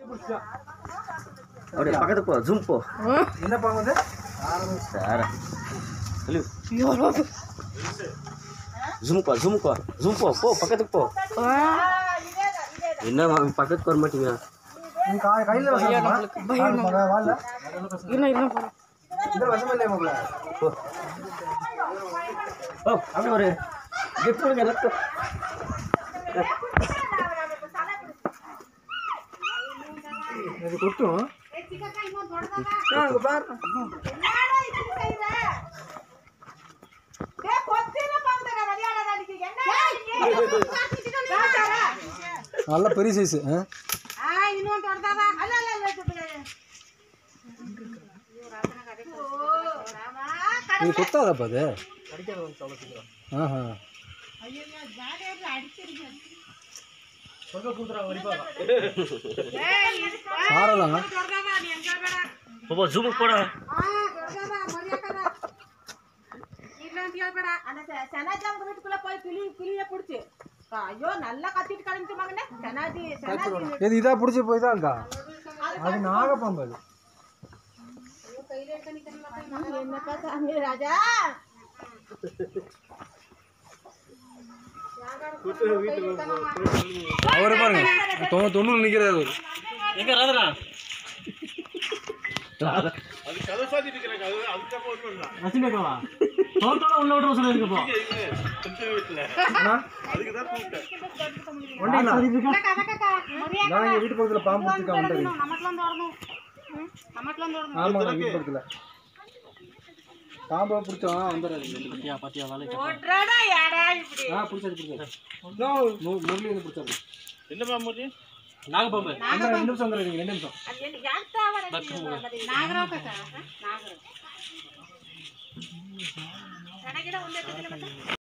அப்படியே பக்கத்துக்கு போ ஜூம் போ என்ன பாம்பு சார சொல்லு ஜூம் போ ஜூம் போ ஜூம் போ போ பக்கத்துக்கு போ என்ன மா- பக்கத்துக்கு வர மாட்டீங்க நீ கா- கையில வசமா வாழ இந்த வசமா இல்லையா மாப்பிள்ள போ ஓ அப்படி ஒரு கிஃப்ட் கொடுங்க எல்லாத்துக்கும் இது கொட்டும் நல்ல பெரிய சைஸ் இது கொத்தாதப்பா அது ஆஹா சாரலாம் போ போ ஜூம் போடா ஐயோ நல்லா கத்திட்டு கழிஞ்சு மகனே சனாதி சனாதி இது இதா பிடிச்சி போய் தான் இருக்கா அது நாகப்பாம்பு அது என்னப்பா சாமி ராஜா அவரை பாருங்க தொண்ணூறு தொண்ணூறு நிற்கிறாரு அவர் எங்க ராதரா ரசிகர்களா தோட்டோட உள்ள விட்டு சொல்ல இருக்கு போ ஒண்டிங்களா நான் எங்கள் வீட்டு பக்கத்தில் பாம்பு பிடிச்சிருக்கேன் வந்துடுறீங்க ஆமாம் வீட்டு பக்கத்தில் பாம்பை பிடிச்சோம் வந்துடுறாரு பாத்தியா பாத்தியா வேலை ஓட்றாடா யாடா இப்படி ஆ பிடிச்சாரு பிடிச்சாரு மு- முரளி வந்து பிடிச்சாரு நாகப்பாம்பு அந்த ரெண்டு நிமிஷம் வந்துடுறீங்க ரெண்டு நிமிஷம் அது என்ன யார்த்தா வர நாகராவ் கக்கா நாகராவ் கணக்கிட உள்ள